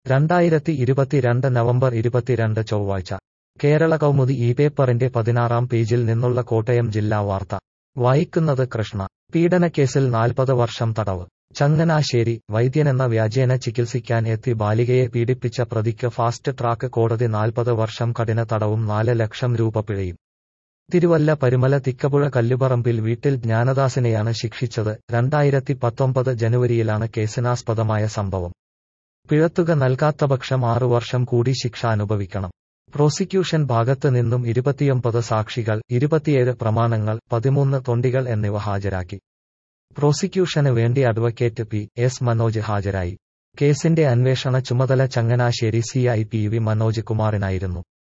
രണ്ടായിരത്തി ഇരുപത്തിരണ്ട് നവംബർ ഇരുപത്തിരണ്ട് ചൊവ്വാഴ്ച കേരള കൗമുദി ഈ പേപ്പറിന്റെ പതിനാറാം പേജിൽ നിന്നുള്ള കോട്ടയം ജില്ലാ വാർത്ത വായിക്കുന്നത് കൃഷ്ണ പീഡനക്കേസിൽ നാൽപ്പത് വർഷം തടവ് ചങ്ങനാശ്ശേരി വൈദ്യനെന്ന വ്യാജേന ചികിത്സിക്കാൻ എത്തി ബാലികയെ പീഡിപ്പിച്ച പ്രതിക്ക് ഫാസ്റ്റ് ട്രാക്ക് കോടതി നാൽപ്പത് വർഷം കഠിന തടവും നാല് ലക്ഷം രൂപ പിഴയും തിരുവല്ല പരുമല തിക്കപുഴ കല്ലുപറമ്പിൽ വീട്ടിൽ ജ്ഞാനദാസിനെയാണ് ശിക്ഷിച്ചത് രണ്ടായിരത്തി പത്തൊമ്പത് ജനുവരിയിലാണ് കേസിനാസ്പദമായ സംഭവം പിഴത്തുക നൽകാത്തപക്ഷം ആറു വർഷം കൂടി ശിക്ഷ അനുഭവിക്കണം പ്രോസിക്യൂഷൻ ഭാഗത്ത് നിന്നും ഇരുപത്തിയൊമ്പത് സാക്ഷികൾ ഇരുപത്തിയേഴ് പ്രമാണങ്ങൾ പതിമൂന്ന് തൊണ്ടികൾ എന്നിവ ഹാജരാക്കി പ്രോസിക്യൂഷന് വേണ്ടി അഡ്വക്കേറ്റ് പി എസ് മനോജ് ഹാജരായി കേസിന്റെ അന്വേഷണ ചുമതല Changanassery C I P V Manoj കുമാറിനായിരുന്നു